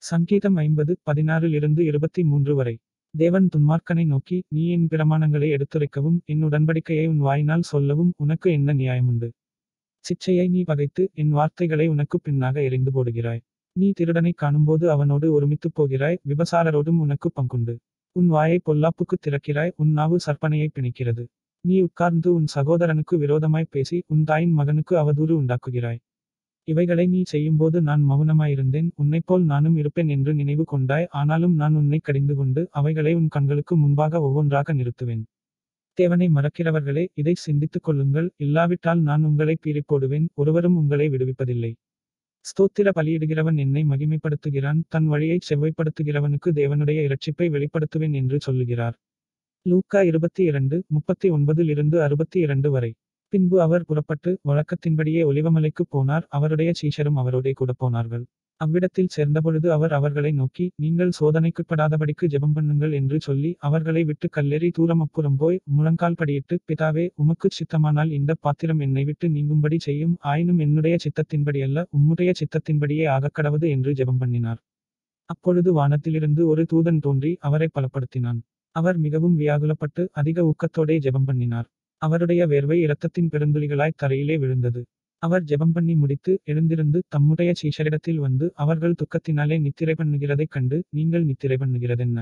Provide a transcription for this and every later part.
சங்கீதம் ஐம்பது பதினாறிலிருந்து இருபத்தி மூன்று வரை தேவன் துன்மார்க்கனை நோக்கி நீ என் பிரமாணங்களை எடுத்துரைக்கவும் என் உடன்படிக்கையை உன் வாயினால் சொல்லவும் உனக்கு என்ன நியாயமுண்டு சிச்சையை நீ பகைத்து என் வார்த்தைகளை உனக்கு பின்னாக எறிந்து போடுகிறாய் நீ திருடனை காணும்போது அவனோடு ஒருமித்துப் போகிறாய் விபசாரரோடும் உனக்கு பங்குண்டு உன் வாயை பொல்லாப்புக்கு திறக்கிறாய் உன் நாவு சற்பனையை பிணிக்கிறது நீ உட்கார்ந்து உன் சகோதரனுக்கு விரோதமாய் பேசி உன் தாயின் மகனுக்கு அவதூறு உண்டாக்குகிறாய் இவைகளை நீ செய்யும்போது நான் மௌனமாயிருந்தேன் உன்னைப்போல் நானும் இருப்பேன் என்று நினைவு கொண்டாய் ஆனாலும் நான் உன்னை கடிந்து கொண்டு அவைகளை உன் கண்களுக்கு முன்பாக ஒவ்வொன்றாக நிறுத்துவேன் தேவனை மறக்கிறவர்களே இதை சிந்தித்துக் கொள்ளுங்கள் இல்லாவிட்டால் நான் உங்களை பீறிப் போடுவேன் ஒருவரும் உங்களை விடுவிப்பதில்லை ஸ்தோத்திர பலியிடுகிறவன் என்னை மகிமைப்படுத்துகிறான் தன் வழியைச் செவ்வைப்படுத்துகிறவனுக்கு தேவனுடைய இரட்சிப்பை வெளிப்படுத்துவேன் என்று சொல்லுகிறார் லூக்கா இருபத்தி இரண்டு முப்பத்தி ஒன்பதில் இருந்து அறுபத்தி இரண்டு வரை பின்பு அவர் புறப்பட்டு வழக்கத்தின்படியே ஒலிவமலைக்கு போனார் அவருடைய சீஷரும் அவரோடே கூட போனார்கள் அவ்விடத்தில் சேர்ந்தபொழுது அவர் அவர்களை நோக்கி நீங்கள் சோதனைக்குட்படாதபடிக்கு ஜெபம் பண்ணுங்கள் என்று சொல்லி அவர்களை விட்டு கல்லெறி தூரம் அப்புறம் போய் முழங்கால் படியிட்டு பிதாவே உமக்குச் சித்தமானால் இந்த பாத்திரம் என்னை விட்டு நீங்கும்படி செய்யும் ஆயினும் என்னுடைய சித்தத்தின்படியல்ல உம்முடைய சித்தத்தின்படியே ஆகக்கடவது என்று ஜெபம் பண்ணினார் அப்பொழுது வானத்திலிருந்து ஒரு தூதன் தோன்றி அவரை பலப்படுத்தினான் அவர் மிகவும் வியாகுலப்பட்டு அதிக ஊக்கத்தோடே ஜெபம் பண்ணினார் அவருடைய வேர்வை இரத்தத்தின் பெருந்துளிகளாய் தரையிலே விழுந்தது அவர் ஜெபம் பண்ணி முடித்து எழுந்திருந்து தம்முடைய சீஷரிடத்தில் வந்து அவர்கள் துக்கத்தினாலே நித்திரை பண்ணுகிறதைக் கண்டு நீங்கள் நித்திரை பண்ணுகிறதென்ன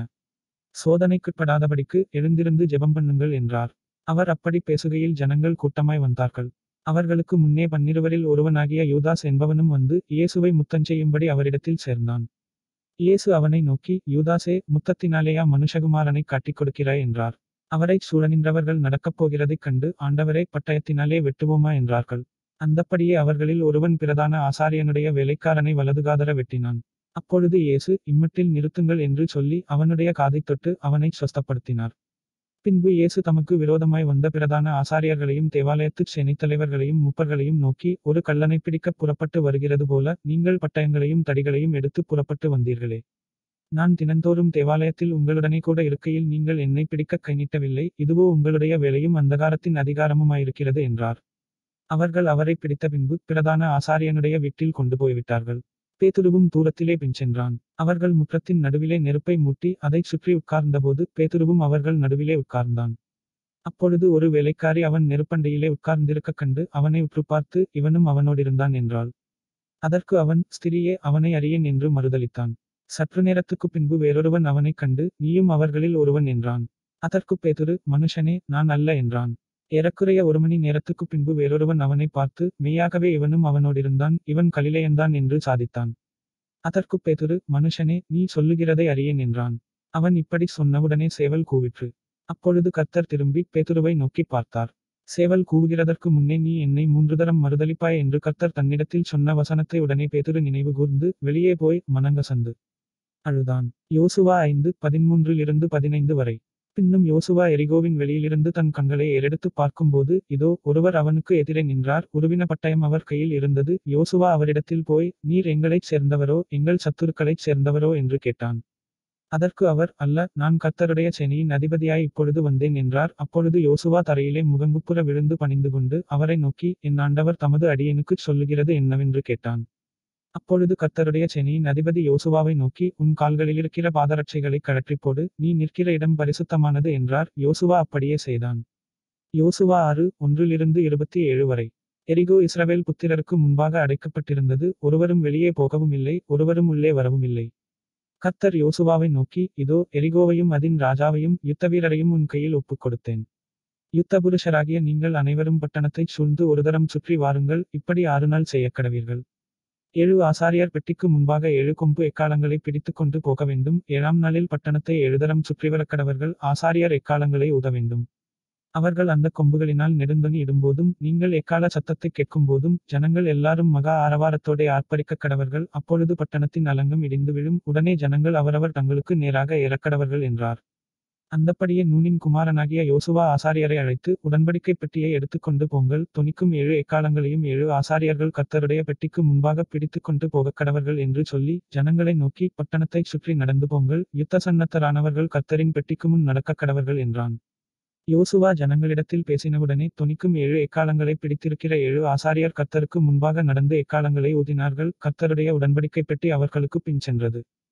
சோதனைக்குட்படாதபடிக்கு எழுந்திருந்து ஜெபம் பண்ணுங்கள் என்றார் அவர் அப்படி பேசுகையில் ஜனங்கள் கூட்டமாய் வந்தார்கள் அவர்களுக்கு முன்னே பன்னிருவரில் ஒருவனாகிய யூதாஸ் என்பவனும் வந்து இயேசுவை முத்தஞ்செய்யும்படி அவரிடத்தில் சேர்ந்தான் இயேசு அவனை நோக்கி யூதாசே முத்தத்தினாலேயா மனுஷகுமாரனை காட்டிக் கொடுக்கிறாய் என்றார் அவரைச் சூழநின்றவர்கள் நடக்கப் போகிறதைக் கண்டு ஆண்டவரை பட்டயத்தினாலே வெட்டுவோமா என்றார்கள் அந்தப்படியே அவர்களில் ஒருவன் பிரதான ஆசாரியனுடைய வேலைக்காரனை வலதுகாதர வெட்டினான் அப்பொழுது இயேசு இம்மட்டில் நிறுத்துங்கள் என்று சொல்லி அவனுடைய காதைத் தொட்டு அவனை சொஸ்தப்படுத்தினார் பின்பு இயேசு தமக்கு விரோதமாய் வந்த பிரதான ஆசாரியர்களையும் தேவாலயத்துச் சேனைத் தலைவர்களையும் முப்பர்களையும் நோக்கி ஒரு கள்ளனை பிடிக்கப் புறப்பட்டு வருகிறது போல நீங்கள் பட்டயங்களையும் தடிகளையும் எடுத்து புறப்பட்டு வந்தீர்களே நான் தினந்தோறும் தேவாலயத்தில் உங்களுடனே கூட இருக்கையில் நீங்கள் என்னை பிடிக்க கைநீட்டவில்லை இதுவோ உங்களுடைய வேலையும் அந்தகாரத்தின் அதிகாரமுமாயிருக்கிறது என்றார் அவர்கள் அவரை பிடித்த பின்பு பிரதான ஆசாரியனுடைய வீட்டில் கொண்டு போய்விட்டார்கள் பேதுருவும் தூரத்திலே பின் சென்றான் அவர்கள் முற்றத்தின் நடுவிலே நெருப்பை மூட்டி அதைச் சுற்றி உட்கார்ந்தபோது பேதுருவும் அவர்கள் நடுவிலே உட்கார்ந்தான் அப்பொழுது ஒரு வேலைக்காரி அவன் நெருப்பண்டையிலே உட்கார்ந்திருக்க கண்டு அவனை உற்று பார்த்து இவனும் அவனோடிருந்தான் என்றாள் அதற்கு அவன் ஸ்திரியே அவனை அறியேன் என்று மறுதளித்தான் சற்று நேரத்துக்கு பின்பு வேறொருவன் அவனைக் கண்டு நீயும் அவர்களில் ஒருவன் என்றான் அதற்கு பேதுரு மனுஷனே நான் அல்ல என்றான் ஏறக்குறைய ஒரு மணி நேரத்துக்கு பின்பு வேறொருவன் அவனை பார்த்து மெய்யாகவே இவனும் அவனோடிருந்தான் இவன் கலிலேயன்தான் என்று சாதித்தான் அதற்கு பேதுரு மனுஷனே நீ சொல்லுகிறதை அறியேன் என்றான் அவன் இப்படி சொன்னவுடனே சேவல் கூவிற்று அப்பொழுது கர்த்தர் திரும்பி பேதுருவை நோக்கி பார்த்தார் சேவல் கூவுகிறதற்கு முன்னே நீ என்னை மூன்று தரம் மறுதளிப்பாய் என்று கர்த்தர் தன்னிடத்தில் சொன்ன வசனத்தை உடனே பேதுரு நினைவு கூர்ந்து வெளியே போய் மனங்கசந்து அழுதான் யோசுவா ஐந்து பதிமூன்றில் இருந்து பதினைந்து வரை பின்னும் யோசுவா எரிகோவின் வெளியிலிருந்து தன் கண்களை ஏறெடுத்து பார்க்கும்போது இதோ ஒருவர் அவனுக்கு எதிரே நின்றார் உருவின பட்டயம் அவர் கையில் இருந்தது யோசுவா அவரிடத்தில் போய் நீர் எங்களைச் சேர்ந்தவரோ எங்கள் சத்துருக்களைச் சேர்ந்தவரோ என்று கேட்டான் அதற்கு அவர் அல்ல நான் கர்த்தருடைய செனியின் அதிபதியாய் இப்பொழுது வந்தேன் என்றார் அப்பொழுது யோசுவா தரையிலே முகங்குப்புற விழுந்து பணிந்து கொண்டு அவரை நோக்கி என் ஆண்டவர் தமது அடியனுக்குச் சொல்லுகிறது என்னவென்று கேட்டான் அப்பொழுது கர்த்தருடைய செனியின் அதிபதி யோசுவாவை நோக்கி உன் கால்களிலிருக்கிற பாதரட்சைகளை கழற்றிப் போடு நீ நிற்கிற இடம் பரிசுத்தமானது என்றார் யோசுவா அப்படியே செய்தான் யோசுவா ஆறு ஒன்றிலிருந்து இருபத்தி ஏழு வரை எரிகோ இஸ்ரவேல் புத்திரருக்கு முன்பாக அடைக்கப்பட்டிருந்தது ஒருவரும் வெளியே போகவும் இல்லை ஒருவரும் உள்ளே வரவும் இல்லை கர்த்தர் யோசுவாவை நோக்கி இதோ எரிகோவையும் அதின் ராஜாவையும் யுத்த வீரரையும் உன் கையில் ஒப்புக் கொடுத்தேன் யுத்த புருஷராகிய நீங்கள் அனைவரும் பட்டணத்தைச் சூழ்ந்து ஒரு தரம் சுற்றி வாருங்கள் இப்படி ஆறு நாள் செய்யக்கடவீர்கள் ஏழு ஆசாரியர் பெட்டிக்கு முன்பாக ஏழு கொம்பு எக்காலங்களை பிடித்துக் கொண்டு போக வேண்டும் ஏழாம் நாளில் பட்டணத்தை எழுதரம் சுற்றிவரக்கடவர்கள் ஆசாரியர் எக்காலங்களை உத வேண்டும் அவர்கள் அந்த கொம்புகளினால் நெடுந்தொனி இடும்போதும் நீங்கள் எக்கால சத்தத்தை கேட்கும் போதும் ஜனங்கள் எல்லாரும் மகா ஆரவாரத்தோடே ஆர்ப்பரிக்க கடவர்கள் அப்பொழுது பட்டணத்தின் அலங்கம் இடிந்து விழும் உடனே ஜனங்கள் அவரவர் தங்களுக்கு நேராக ஏறக்கடவர்கள் என்றார் அந்தப்படியே நூனின் குமாரனாகிய யோசுவா ஆசாரியரை அழைத்து உடன்படிக்கை பெட்டியை எடுத்துக்கொண்டு போங்கள் தொனிக்கும் ஏழு எக்காலங்களையும் ஏழு ஆசாரியர்கள் கர்த்தருடைய பெட்டிக்கு முன்பாக பிடித்துக் கொண்டு போகக் கடவர்கள் என்று சொல்லி ஜனங்களை நோக்கி பட்டணத்தைச் சுற்றி நடந்து போங்கள் யுத்த சன்னத்தரானவர்கள் கர்த்தரின் பெட்டிக்கு முன் நடக்கக் கடவர்கள் என்றான் யோசுவா ஜனங்களிடத்தில் பேசினவுடனே தொனிக்கும் ஏழு எக்காலங்களை பிடித்திருக்கிற ஏழு ஆசாரியர் கர்த்தருக்கு முன்பாக நடந்து எக்காலங்களை ஊதினார்கள் கர்த்தருடைய உடன்படிக்கை பெட்டி அவர்களுக்கு பின் சென்றது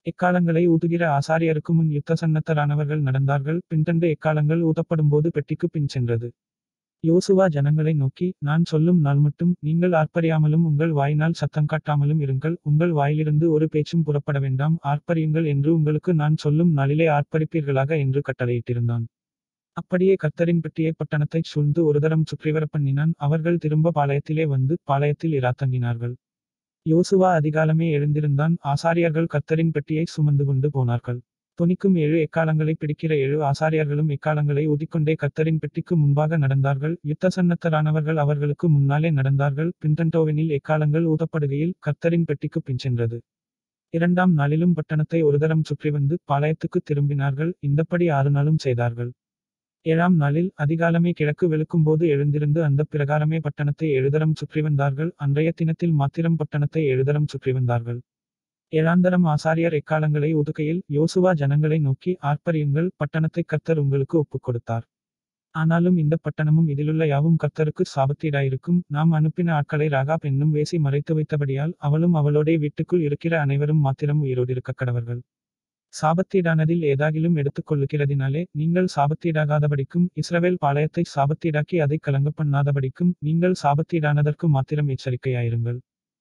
எக்காலங்களை ஊதுகிற ஆசாரியருக்கு முன் யுத்த சன்னத்தரானவர்கள் நடந்தார்கள் பின்தண்டு எக்காலங்கள் ஊதப்படும்போது பெட்டிக்கு பின் சென்றது யோசுவா ஜனங்களை நோக்கி நான் சொல்லும் நாள் மட்டும் நீங்கள் ஆர்ப்பரியாமலும் உங்கள் வாயினால் சத்தம் காட்டாமலும் இருங்கள் உங்கள் வாயிலிருந்து ஒரு பேச்சும் புறப்பட வேண்டாம் ஆர்ப்பரியுங்கள் என்று உங்களுக்கு நான் சொல்லும் நாளிலே ஆர்ப்பரிப்பீர்களாக என்று கட்டளையிட்டிருந்தான் அப்படியே கர்த்தரின் பெட்டியை பட்டணத்தைச் சூழ்ந்து ஒரு தரம் சுற்றிவர பண்ணினான் அவர்கள் திரும்ப பாளையத்திலே வந்து பாளையத்தில் இராத்தங்கினார்கள் யோசுவா அதிகாலமே எழுந்திருந்தான் ஆசாரியர்கள் கர்த்தரின் பெட்டியை சுமந்து கொண்டு போனார்கள் தொனிக்கும் ஏழு எக்காலங்களை பிடிக்கிற ஏழு ஆசாரியர்களும் எக்காலங்களை ஊதிக்கொண்டே கர்த்தரின் பெட்டிக்கு முன்பாக நடந்தார்கள் யுத்த சன்னத்தரானவர்கள் அவர்களுக்கு முன்னாலே நடந்தார்கள் பின்தண்டோவெனில் எக்காலங்கள் ஊதப்படுகையில் கர்த்தரின் பெட்டிக்கு பின் சென்றது இரண்டாம் நாளிலும் பட்டணத்தை ஒரு தரம் சுற்றி வந்து பாளையத்துக்கு திரும்பினார்கள் இந்தப்படி ஆறு நாளும் செய்தார்கள் ஏழாம் நாளில் அதிகாலமே கிழக்கு வெளுக்கும்போது எழுந்திருந்து அந்த பிரகாரமே பட்டணத்தை எழுதரம் சுற்றி வந்தார்கள் அன்றைய தினத்தில் மாத்திரம் பட்டணத்தை எழுதரம் சுற்றி வந்தார்கள் ஏழாந்தரம் ஆசாரியர் எக்காலங்களை ஒதுக்கையில் யோசுவா ஜனங்களை நோக்கி ஆர்ப்பரியுங்கள் பட்டணத்தை கர்த்தர் உங்களுக்கு ஒப்புக் கொடுத்தார் ஆனாலும் இந்த பட்டணமும் இதிலுள்ள யாவும் கர்த்தருக்கு சாபத்தீடாயிருக்கும் நாம் அனுப்பின ஆட்களை ராகாப் என்னும் வேசி மறைத்து வைத்தபடியால் அவளும் அவளோடே வீட்டுக்குள் இருக்கிற அனைவரும் மாத்திரம் உயிரோடு இருக்க கடவர்கள் சாபத்தீடானதில் ஏதாகிலும் எடுத்துக்கொள்ளுகிறதினாலே நீங்கள் சாபத்தீடாகாதபடிக்கும் இஸ்ரவேல் பாளையத்தை சாபத்தீடாக்கி அதை கலங்க பண்ணாதபடிக்கும் நீங்கள் சாபத்தீடானதற்கு மாத்திரம் எச்சரிக்கையாயிருங்கள்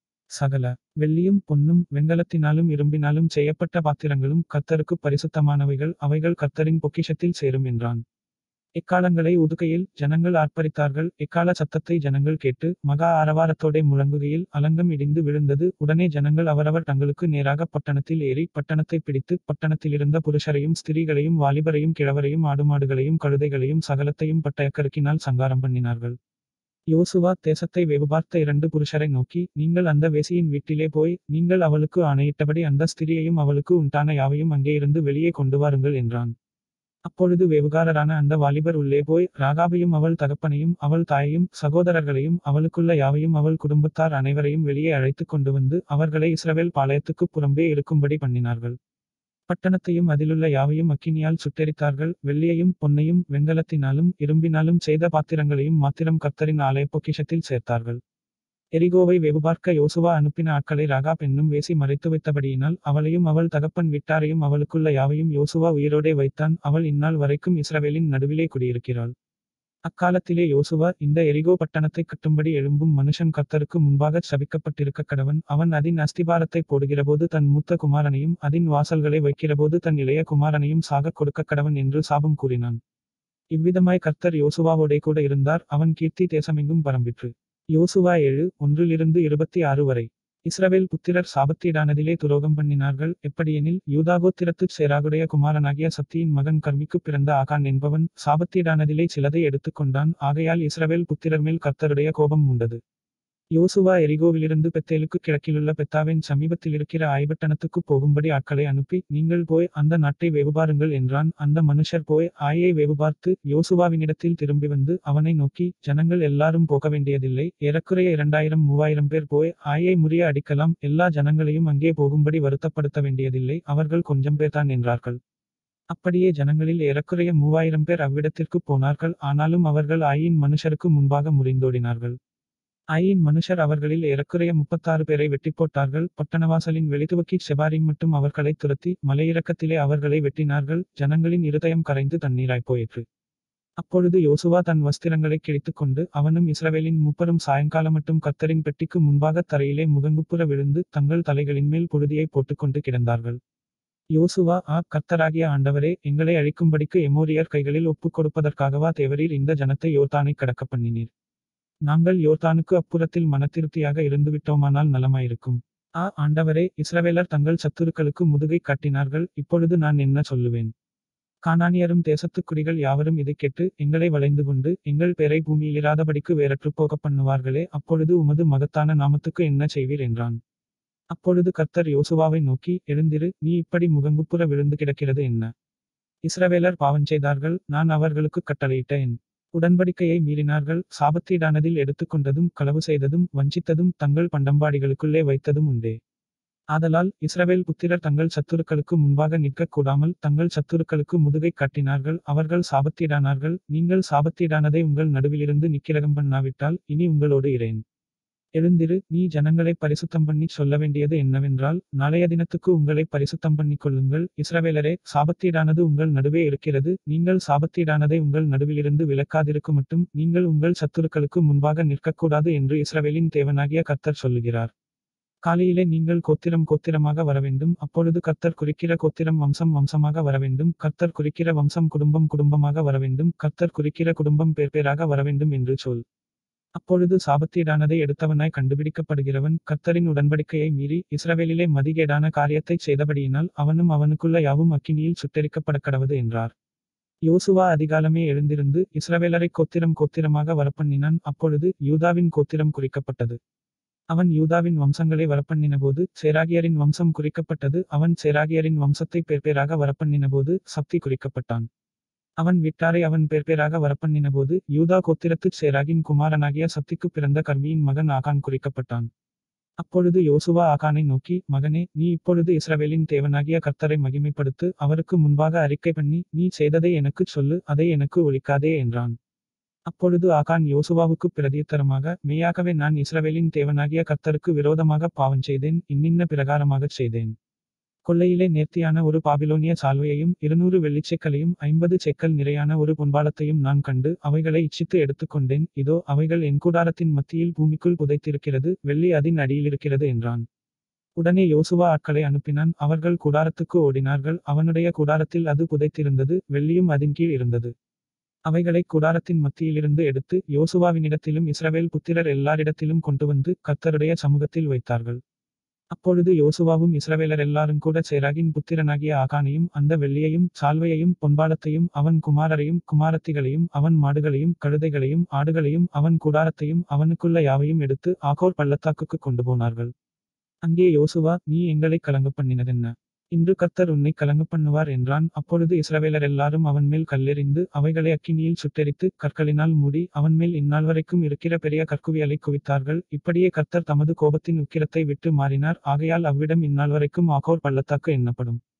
சகல வெள்ளியும் பொன்னும் வெண்கலத்தினாலும் இரும்பினாலும் செய்யப்பட்ட பாத்திரங்களும் கர்த்தருக்கு பரிசுத்தமானவைகள் அவைகள் கர்த்தரின் பொக்கிஷத்தில் சேரும் என்றான் எக்காலங்களை உதுகையில் ஜனங்கள் ஆர்ப்பரித்தார்கள் எக்கால சத்தத்தை ஜனங்கள் கேட்டு மகா ஆரவாரத்தோடே முழங்குகையில் அலங்கம் இடிந்து விழுந்தது உடனே ஜனங்கள் அவரவர் தங்களுக்கு நேராக பட்டணத்தில் ஏறி பட்டணத்தை பிடித்து பட்டணத்திலிருந்த புருஷரையும் ஸ்திரீகளையும் வாலிபரையும் கிழவரையும் ஆடுமாடுகளையும் கழுதைகளையும் சகலத்தையும் பட்டயக்கருக்கினால் சங்காரம் பண்ணினார்கள் யோசுவா தேசத்தை வெகுபார்த்த இரண்டு புருஷரை நோக்கி நீங்கள் அந்த வேசியின் வீட்டிலே போய் நீங்கள் அவளுக்கு ஆணையிட்டபடி அந்த ஸ்திரியையும் அவளுக்கு உண்டான யாவையும் அங்கே இருந்து வெளியே கொண்டு வாருங்கள் என்றான் அப்பொழுது வேவுகாரரான அந்த வாலிபர் உள்ளே போய் ராகாபையும் அவள் தகப்பனையும் அவள் தாயையும் சகோதரர்களையும் அவளுக்குள்ள யாவையும் அவள் குடும்பத்தார் அனைவரையும் வெளியே அழைத்து கொண்டு வந்து அவர்களை இஸ்ரவேல் பாளையத்துக்கு புறம்பே இருக்கும்படி பண்ணினார்கள் பட்டணத்தையும் அதிலுள்ள யாவையும் அக்கினியால் சுட்டெரித்தார்கள் வெள்ளியையும் பொன்னையும் வெண்கலத்தினாலும் இரும்பினாலும் செய்த பாத்திரங்களையும் மாத்திரம் கர்த்தரின் ஆலய பொக்கிஷத்தில் சேர்த்தார்கள் எரிகோவை வெகுபார்க்க யோசுவா அனுப்பின ஆட்களை ராகாப் என்னும் வேசி மறைத்து வைத்தபடியினால் அவளையும் அவள் தகப்பன் வீட்டாரையும் அவளுக்குள்ள யாவையும் யோசுவா உயிரோடே வைத்தான் அவள் இந்நாள் வரைக்கும் இஸ்ரவேலின் நடுவிலே குடியிருக்கிறாள் அக்காலத்திலே யோசுவா இந்த எரிகோ பட்டணத்தை கட்டும்படி எழும்பும் மனுஷன் கர்த்தருக்கு முன்பாக சபிக்கப்பட்டிருக்க கடவன் அவன் அதன் அஸ்திபாரத்தை போடுகிறபோது தன் மூத்த குமாரனையும் அதன் வாசல்களை வைக்கிறபோது தன் இளைய குமாரனையும் சாகக் கொடுக்க கடவன் என்று சாபம் கூறினான் இவ்விதமாய் கர்த்தர் யோசுவாவோடே கூட இருந்தார் அவன் கீர்த்தி தேசமெங்கும் பரம்பிற்று யோசுவா ஏழு ஒன்றிலிருந்து இருபத்தி ஆறு வரை இஸ்ரவேல் புத்திரர் சாபத்தீடானதிலே துரோகம் பண்ணினார்கள் எப்படியெனில் யூதாகோத்திரத்துச் சேராகுடைய குமாரனாகிய சத்தியின் மகன் கர்மிக்கு பிறந்த ஆகான் என்பவன் சாபத்தீடானதிலே சிலதை எடுத்துக்கொண்டான் ஆகையால் இஸ்ரவேல் புத்திரர் மேல் கர்த்தருடைய கோபம் உண்டது யோசுவா எரிகோவிலிருந்து பெத்தேலுக்கு கிழக்கிலுள்ள பெத்தாவின் சமீபத்தில் இருக்கிற ஆய்பட்டணத்துக்கு போகும்படி ஆட்களை அனுப்பி நீங்கள் போய் அந்த நாட்டை வேவுபாருங்கள் என்றான் அந்த மனுஷர் போய் ஆயை வேவுபார்த்து யோசுவாவினிடத்தில் திரும்பி வந்து அவனை நோக்கி ஜனங்கள் எல்லாரும் போக வேண்டியதில்லை ஏறக்குறைய இரண்டாயிரம் மூவாயிரம் பேர் போய் ஆயை முறிய அடிக்கலாம் எல்லா ஜனங்களையும் அங்கே போகும்படி வருத்தப்படுத்த வேண்டியதில்லை அவர்கள் கொஞ்சம் பேர்தான் என்றார்கள் அப்படியே ஜனங்களில் ஏறக்குறைய மூவாயிரம் பேர் அவ்விடத்திற்கு போனார்கள் ஆனாலும் அவர்கள் ஆயின் மனுஷருக்கு முன்பாக முறிந்தோடினார்கள் ஆயின் மனுஷர் அவர்களில் ஏறக்குறைய முப்பத்தாறு பேரை வெட்டி போட்டார்கள் பட்டணவாசலின் வெளித்துவக்கி செபாரிம் மட்டும் அவர்களை துரத்தி மலையிறக்கத்திலே அவர்களை வெட்டினார்கள் ஜனங்களின் இருதயம் கரைந்து தண்ணீராய் போயிற்று அப்பொழுது யோசுவா தன் வஸ்திரங்களை கிழித்துக் கொண்டு அவனும் இஸ்ரவேலின் முப்பரும் சாயங்காலம் மட்டும் கர்த்தரின் பெட்டிக்கு முன்பாக தரையிலே முகங்குப்புற விழுந்து தங்கள் தலைகளின் மேல் புழுதியை போட்டுக்கொண்டு கிடந்தார்கள் யோசுவா ஆ கர்த்தராகிய ஆண்டவரே எங்களை அழிக்கும்படிக்கு எமோரியர் கைகளில் ஒப்புக் கொடுப்பதற்காகவா தேவரீர் இந்த ஜனத்தை யோர்தானை கடக்க பண்ணினீர் நாங்கள் யோர்தானுக்கு அப்புறத்தில் மனத்திருப்தியாக இருந்துவிட்டோமானால் நலமாயிருக்கும் ஆ ஆண்டவரே இஸ்ரவேலர் தங்கள் சத்துருக்களுக்கு முதுகை காட்டினார்கள் இப்பொழுது நான் என்ன சொல்லுவேன் கானானியரும் தேசத்துக் குடிகள் யாவரும் இதைக் கேட்டு எங்களை வளைந்து கொண்டு எங்கள் பேரை பூமியிலிராதபடிக்கு வேறற்றுப் போக பண்ணுவார்களே அப்பொழுது உமது மகத்தான நாமத்துக்கு என்ன செய்வீர் என்றான் அப்பொழுது கர்த்தர் யோசுவாவை நோக்கி எழுந்திரு நீ இப்படி முகங்குப்புற விழுந்து கிடக்கிறது என்ன இஸ்ரவேலர் பாவஞ்செய்தார்கள் நான் அவர்களுக்கு கட்டளையிட்ட என் உடன்படிக்கையை மீறினார்கள் சாபத்தீடானதில் எடுத்துக்கொண்டதும் களவு செய்ததும் வஞ்சித்ததும் தங்கள் பண்டம்பாடிகளுக்குள்ளே வைத்ததும் உண்டே ஆதலால் இஸ்ரவேல் புத்திரர் தங்கள் சத்துருக்களுக்கு முன்பாக நிற்கக் கூடாமல் தங்கள் சத்துருக்களுக்கு முதுகை காட்டினார்கள் அவர்கள் சாபத்தீடானார்கள் நீங்கள் சாபத்தீடானதை உங்கள் நடுவிலிருந்து நிக்கிரகம் பண்ணாவிட்டால் இனி உங்களோடு இரேன் எழுந்திரு நீ ஜனங்களை பரிசுத்தம் பண்ணி சொல்ல வேண்டியது என்னவென்றால் நாளைய தினத்துக்கு உங்களை பரிசுத்தம் பண்ணிக் கொள்ளுங்கள் இஸ்ரவேலரே சாபத்தீடானது உங்கள் நடுவே இருக்கிறது நீங்கள் சாபத்தீடானதை உங்கள் நடுவிலிருந்து விலக்காதிருக்கு மட்டும் நீங்கள் உங்கள் சத்துருக்களுக்கு முன்பாக நிற்கக்கூடாது என்று இஸ்ரவேலின் தேவனாகிய கர்த்தர் சொல்லுகிறார் காலையிலே நீங்கள் கோத்திரம் கோத்திரமாக வரவேண்டும் அப்பொழுது கர்த்தர் குறிக்கிற கோத்திரம் வம்சம் வம்சமாக வரவேண்டும் கர்த்தர் குறிக்கிற வம்சம் குடும்பம் குடும்பமாக வரவேண்டும் கர்த்தர் குறிக்கிற குடும்பம் பேர் பேராக வரவேண்டும் என்று சொல் அப்பொழுது சாபத்தீடானதை எடுத்தவனாய் கண்டுபிடிக்கப்படுகிறவன் கர்த்தரின் உடன்படிக்கையை மீறி இஸ்ரவேலிலே மதிகேடான காரியத்தைச் செய்தபடியினால் அவனும் அவனுக்குள்ள யாவும் அக்கினியில் சுட்டெரிக்கப்படக்கடவது என்றார் யோசுவா அதிகாலமே எழுந்திருந்து இஸ்ரவேலரை கோத்திரம் கோத்திரமாக வரப்பண்ணினான் அப்பொழுது யூதாவின் கோத்திரம் குறிக்கப்பட்டது அவன் யூதாவின் வம்சங்களை வரப்பண்ணினபோது சேராகியரின் வம்சம் குறிக்கப்பட்டது அவன் சேராகியரின் வம்சத்தை பேர்பேராக வரப்பண்ணினபோது சப்தி குறிக்கப்பட்டான் அவன் விட்டாரை அவன் பேர்பேராக வரப்பண்ணினபோது யூதா கோத்திரத்துச் சேராகின் குமாரனாகிய சப்திக்கு பிறந்த கர்மியின் மகன் ஆகான் குறிக்கப்பட்டான் அப்பொழுது யோசுவா ஆகானை நோக்கி மகனே நீ இப்பொழுது இஸ்ரவேலின் தேவனாகிய கர்த்தரை மகிமைப்படுத்து அவருக்கு முன்பாக அறிக்கை பண்ணி நீ செய்ததை எனக்குச் சொல்லு அதை எனக்கு ஒழிக்காதே என்றான் அப்பொழுது ஆகான் யோசுவாவுக்கு பிரதியுத்தரமாக மெய்யாகவே நான் இஸ்ரவேலின் தேவனாகிய கர்த்தருக்கு விரோதமாக பாவம் செய்தேன் இன்னின்ன பிரகாரமாகச் செய்தேன் கொள்ளையிலே நேர்த்தியான ஒரு பாபிலோனிய சால்வையையும் இருநூறு வெள்ளிச்செக்கலையும் ஐம்பது செக்கல் நிறையான ஒரு பொன்பாலத்தையும் நான் கண்டு அவைகளை இச்சித்து எடுத்துக்கொண்டேன் இதோ அவைகள் என் கூடாரத்தின் மத்தியில் பூமிக்குள் புதைத்திருக்கிறது வெள்ளி அதன் அடியிலிருக்கிறது என்றான் உடனே யோசுவா ஆட்களை அனுப்பினான் அவர்கள் கூடாரத்துக்கு ஓடினார்கள் அவனுடைய கூடாரத்தில் அது புதைத்திருந்தது வெள்ளியும் அதன் கீழ் இருந்தது அவைகளை கூடாரத்தின் மத்தியிலிருந்து எடுத்து யோசுவாவினிடத்திலும் இஸ்ரவேல் புத்திரர் எல்லாரிடத்திலும் கொண்டு வந்து கர்த்தருடைய சமூகத்தில் வைத்தார்கள் அப்பொழுது யோசுவாவும் இஸ்ரவேலர் எல்லாரும் கூட சேராகின் புத்திரனாகிய ஆகானையும் அந்த வெள்ளியையும் சால்வையையும் பொன்பாலத்தையும் அவன் குமாரரையும் குமாரத்திகளையும் அவன் மாடுகளையும் கழுதைகளையும் ஆடுகளையும் அவன் கூடாரத்தையும் அவனுக்குள்ள யாவையும் எடுத்து ஆகோர் பள்ளத்தாக்குக்கு கொண்டு போனார்கள் அங்கே யோசுவா நீ எங்களை கலங்க பண்ணினதென்ன இன்று கர்த்தர் உன்னை கலங்க பண்ணுவார் என்றான் அப்பொழுது இஸ்ரவேலர் எல்லாரும் அவன் மேல் கல்லெறிந்து அவைகளை அக்கினியில் சுட்டெரித்து கற்களினால் மூடி அவன் மேல் இந்நாள் வரைக்கும் இருக்கிற பெரிய கற்குவியலை குவித்தார்கள் இப்படியே கர்த்தர் தமது கோபத்தின் உக்கிரத்தை விட்டு மாறினார் ஆகையால் அவ்விடம் இந்நாள் வரைக்கும் ஆகோர் பள்ளத்தாக்கு எண்ணப்படும்